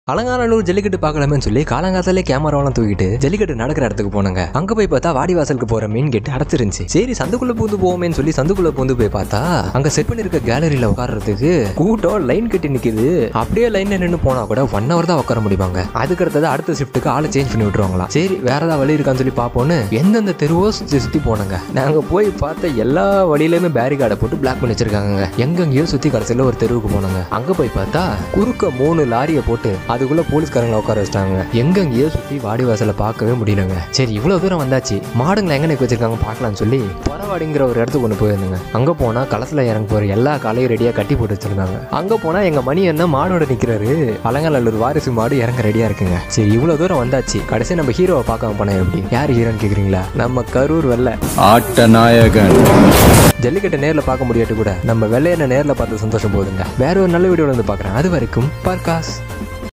அலங்காநல்லூர் ஜல்லிக்கட்டு பார்க்கலாமேன்னு சொல்லி காலங்காத்தாலே கேமராவெல்லாம் தூக்கிட்டு ஜல்லிக்கட்டு நடக்கிற இடத்துக்கு போனாங்க அங்க போய் பார்த்தா வாடி வாசலுக்கு போற மீன் கேட்டு அடைச்சிருந்துச்சு சரி சந்துக்குள்ள பூந்து போவோமேன்னு சொல்லி சந்துக்குள்ள பூந்து போய் பார்த்தா அங்க செட் பண்ணிருக்க கேலரியில உட்கார்றதுக்கு கூட்டம் லைன் கட்டி நிக்குது அப்படியே லைன்ல நின்று போனா கூட ஒன் ஹவர் தான் உட்கார முடியுமாங்க அதுக்கு அடுத்தது அடுத்த ஷிஃப்ட்டுக்கு ஆளை சேஞ்ச் பண்ணி விட்டுருவாங்களாம் சரி வேற ஏதாவது வழி இருக்கான்னு சொல்லி பார்ப்போன்னு எந்தெந்த தெருவோ சுத்தி சுத்தி போனாங்க நாங்க போய் பார்த்த எல்லா வழியிலுமே பேரிகார்டை போட்டு பிளாக் பண்ணி வச்சிருக்காங்க எங்கெங்கேயோ சுத்தி கடைசியில் ஒரு தெருவுக்கு போனாங்க அங்க போய் பார்த்தா குறுக்க மூணு லாரியை போட்டு அதுக்குள்ள போலீஸ்காரங்களை உட்கார வச்சிட்டாங்க எங்கெங்கேயோ சுத்தி வாடி வாசலை பார்க்கவே முடியலங்க சரி இவ்வளவு தூரம் வந்தாச்சு மாடுங்களை எங்க நிக்க வச்சிருக்காங்க பார்க்கலாம்னு சொல்லி பரவாடிங்கிற ஒரு இடத்துக்கு கொண்டு போயிருந்தாங்க அங்க போனா களத்துல இறங்க போற எல்லா காலையும் ரெடியா கட்டி போட்டு வச்சிருந்தாங்க அங்க போனா எங்க மணி என்ன மாடோட நிக்கிறாரு அலங்காநல்லூர் வாரிசு மாடு இறங்க ரெடியா இருக்குங்க சரி இவ்வளவு தூரம் வந்தாச்சு கடைசி நம்ம ஹீரோவை பார்க்காம போனா எப்படி யார் ஹீரோன்னு கேக்குறீங்களா நம்ம கரூர் வெள்ள ஆட்ட நாயகன் ஜல்லிக்கட்டை நேர்ல பார்க்க முடியாட்டு கூட நம்ம வெள்ளையனை நேர்ல பார்த்து சந்தோஷம் போதுங்க வேற ஒரு நல்ல வீடியோல வந்து பார்க்கறேன் அது வரைக்கும் பர்காஸ்